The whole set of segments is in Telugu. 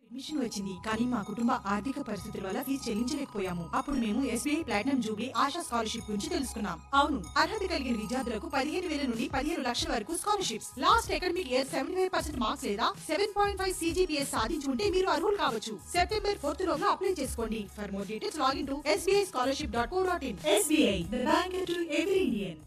అడ్మిషన్ వచ్చింది కానీ మా కుటుంబ ఆర్థిక పరిస్థితుల వల్ల ఫీజు చెల్లించలేకపోయాము అప్పుడు మేము SBI platinum jubilee Asha scholarship గురించి తెలుసుకున్నాం అవును అర్హత కలిగిన విద్యార్థులకు పదిహేను వేల నుండి పదిహేను లక్షల వరకు scholarships last academic year seventy five percent marks లేదా సెవెన్ పాయింట్ ఫైవ్ సీజీపీఎస్ సాధించి ఉంటే మీరు అర్హులు కావచ్చు సెప్టెంబర్ ఫోర్త్ లోగా అప్లై చేసుకోండి for more details login to SBI scholarship dot co dot in SBI the bank to every Indian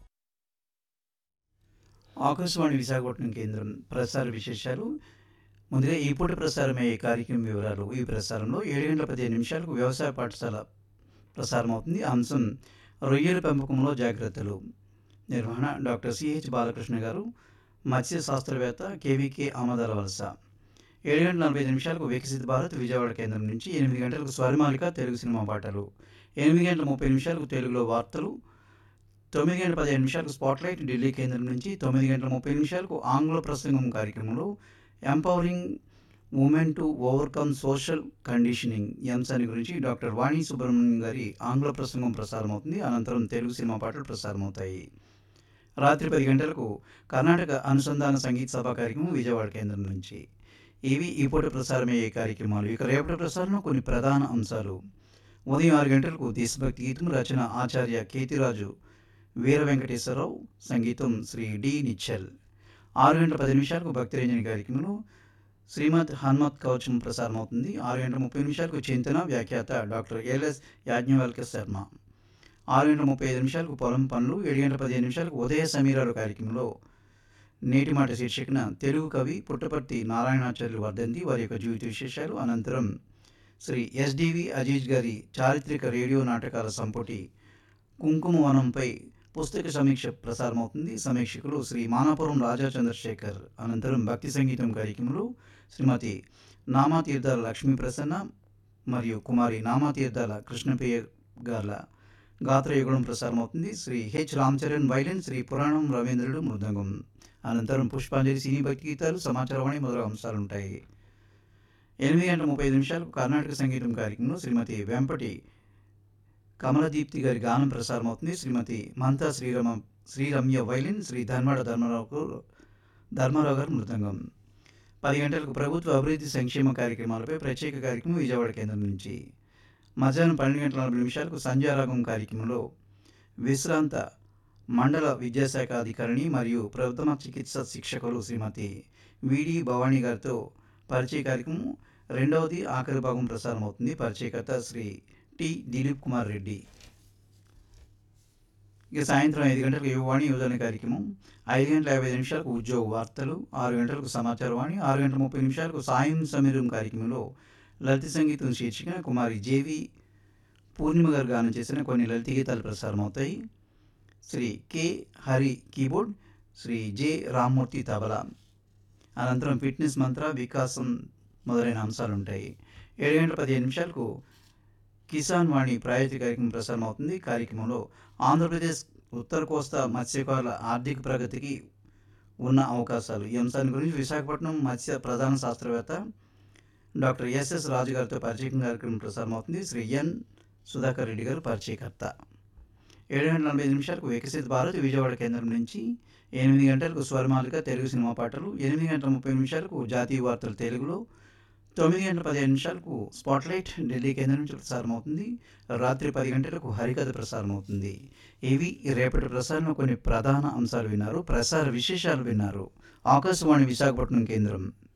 Akashvani Visakhapatnam కేంద్రం ప్రసార విశేషాలు ముందుగా ఈ పూట ప్రసారమయ్యే కార్యక్రమం వివరాలు ఈ ప్రసారంలో ఏడు గంటల పదిహేను నిమిషాలకు వ్యవసాయ పాఠశాల ప్రసారం అవుతుంది అంశం రొయ్యల పెంపకంలో జాగ్రత్తలు నిర్వహణ డాక్టర్ సిహెచ్ బాలకృష్ణ గారు మత్స్య శాస్త్రవేత్త కేవీకే ఆమదాల వలస ఏడు గంటల నలభై ఐదు నిమిషాలకు వికసిత భారత్ విజయవాడ కేంద్రం నుంచి ఎనిమిది గంటలకు స్వరమాలిక తెలుగు సినిమా పాటలు ఎనిమిది గంటల ముప్పై నిమిషాలకు తెలుగులో వార్తలు తొమ్మిది గంటల పదిహేను నిమిషాలకు స్పాట్లైట్ ఢిల్లీ కేంద్రం నుంచి తొమ్మిది గంటల ముప్పై నిమిషాలకు ఆంగ్ల ప్రసంగం కార్యక్రమంలో empowering women to overcome social conditioning ఈ అంశాన్ని గురించి డాక్టర్ వాణి సుబ్రహ్మణ్యం గారి ఆంగ్ల ప్రసంగం ప్రసారమవుతుంది అనంతరం తెలుగు సినిమా పాటలు ప్రసారమవుతాయి రాత్రి పది గంటలకు కర్ణాటక అనుసంధాన సంగీత సభ కార్యక్రమం విజయవాడ కేంద్రం నుంచి ఇవి ఈ పూట ప్రసారమయ్యే కార్యక్రమాలు ఇక రేపటి ప్రసారంలో కొన్ని ప్రధాన అంశాలు ఉదయం ఆరు గంటలకు దేశభక్తి గీతం రచన ఆచార్య కేతిరాజు వీర వెంకటేశ్వరరావు సంగీతం శ్రీ డి నిచ్చల్ ఆరు గంటల పది నిమిషాలకు భక్తిరంజని కార్యక్రమంలో శ్రీమద్ హనుమత్ కవచం ప్రసారం అవుతుంది ఆరు గంటల ముప్పై నిమిషాలకు చింతన వ్యాఖ్యాత డాక్టర్ ఎల్ఎస్ యాజ్ఞవల్క శర్మ ఆరు గంటల ముప్పై ఐదు నిమిషాలకు పొలం పనులు ఏడు గంటల పదిహేను నిమిషాలకు ఉదయ సమీరాలు కార్యక్రమంలో నేటి మాట శీర్షికన తెలుగు కవి పుట్టపర్తి నారాయణాచార్యులు వర్ధంతి వారి యొక్క జీవిత విశేషాలు అనంతరం శ్రీ ఎస్డివి అజీజ్ గారి చారిత్రక రేడియో నాటకాల సంపుటి కుంకుమ వనంపై పుస్తక సమీక్ష ప్రసారమవుతుంది సమీక్షకులు శ్రీ మానాపురం రాజా చంద్రశేఖర్ అనంతరం భక్తి సంగీతం కార్యక్రమంలో శ్రీమతి నామాతీర్థాల లక్ష్మీ ప్రసన్న మరియు కుమారి నామాతీర్థాల కృష్ణప్రియ గార్ల గాత్రయుగళం ప్రసారమవుతుంది శ్రీ హెచ్ రామచరణ్ వైలెన్ శ్రీ పురాణం రవీంద్రుడు మృదంగం అనంతరం పుష్పాంజలి సినీ భక్తి గీతాలు సమాచారవాణి మొదలగు అంశాలు ఉంటాయి ఎనిమిది గంటల ముప్పై ఐదు నిమిషాలకు కర్ణాటక సంగీతం కార్యక్రమంలో శ్రీమతి వెంపటి కమలదీప్తి గారి గానం ప్రసారం అవుతుంది శ్రీమతి మంతా శ్రీరమ శ్రీరమ్య వైలిన్ శ్రీ ధర్మాడ ధర్మరావు ధర్మారావు గారు మృదంగం పది గంటలకు ప్రభుత్వ అభివృద్ధి సంక్షేమ కార్యక్రమాలపై ప్రత్యేక కార్యక్రమం విజయవాడ కేంద్రం నుంచి మధ్యాహ్నం పన్నెండు గంటల నలభై నిమిషాలకు సంధ్యారాగం కార్యక్రమంలో విశ్రాంత మండల విద్యాశాఖ అధికారిణి మరియు ప్రథమ చికిత్స శిక్షకులు శ్రీమతి విడి భవానీ గారితో పరిచయ కార్యక్రమం రెండవది ఆఖరి భాగం ప్రసారం అవుతుంది పరిచయకర్త శ్రీ టి దిలీప్ కుమార్ రెడ్డి ఇక సాయంత్రం ఐదు గంటలకు యువవాణి యువజన కార్యక్రమం ఐదు గంటల యాభై ఐదు నిమిషాలకు ఉద్యోగ వార్తలు ఆరు గంటలకు సమాచార వాణి ఆరు గంటల ముప్పై నిమిషాలకు సాయం సమీరం కార్యక్రమంలో లలిత సంగీతం శీర్షికన కుమారి జేవి పూర్ణిమ గారు గానం చేసిన కొన్ని లలిత గీతాలు ప్రసారం అవుతాయి Shri K Hari keyboard Shri J Rammurthy tabla అనంతరం ఫిట్నెస్ మంత్ర వికాసం మొదలైన అంశాలు ఉంటాయి ఏడు గంటల పదిహేను నిమిషాలకు కిసాన్ వాణి ప్రాయోజిత కార్యక్రమం ప్రసారం అవుతుంది కార్యక్రమంలో ఆంధ్రప్రదేశ్ ఉత్తర కోస్తా మత్స్యకారుల ఆర్థిక ప్రగతికి ఉన్న అవకాశాలు ఈ అంశాన్ని గురించి విశాఖపట్నం మత్స్య ప్రధాన శాస్త్రవేత్త డాక్టర్ ఎస్ఎస్ రాజు గారితో పరిచయం కార్యక్రమం ప్రసారం అవుతుంది శ్రీ ఎన్ సుధాకర్ రెడ్డి గారు పరిచయకర్త ఏడు గంటల నలభై ఐదు నిమిషాలకు వికసిత్ భారత్ విజయవాడ కేంద్రం నుంచి ఎనిమిది గంటలకు స్వరమాలిక తెలుగు సినిమా పాటలు ఎనిమిది గంటల ముప్పై నిమిషాలకు జాతీయ వార్తలు తెలుగులో తొమ్మిది గంటల పదిహేను నిమిషాలకు స్పాట్లైట్ ఢిల్లీ కేంద్రం నుంచి ప్రసారం అవుతుంది రాత్రి పది గంటలకు హరికథ ప్రసారం అవుతుంది ఇవి ఈ రేపటి ప్రసారంలో కొన్ని ప్రధాన అంశాలు విన్నారు ప్రసార విశేషాలు విన్నారు ఆకాశవాణి విశాఖపట్నం కేంద్రం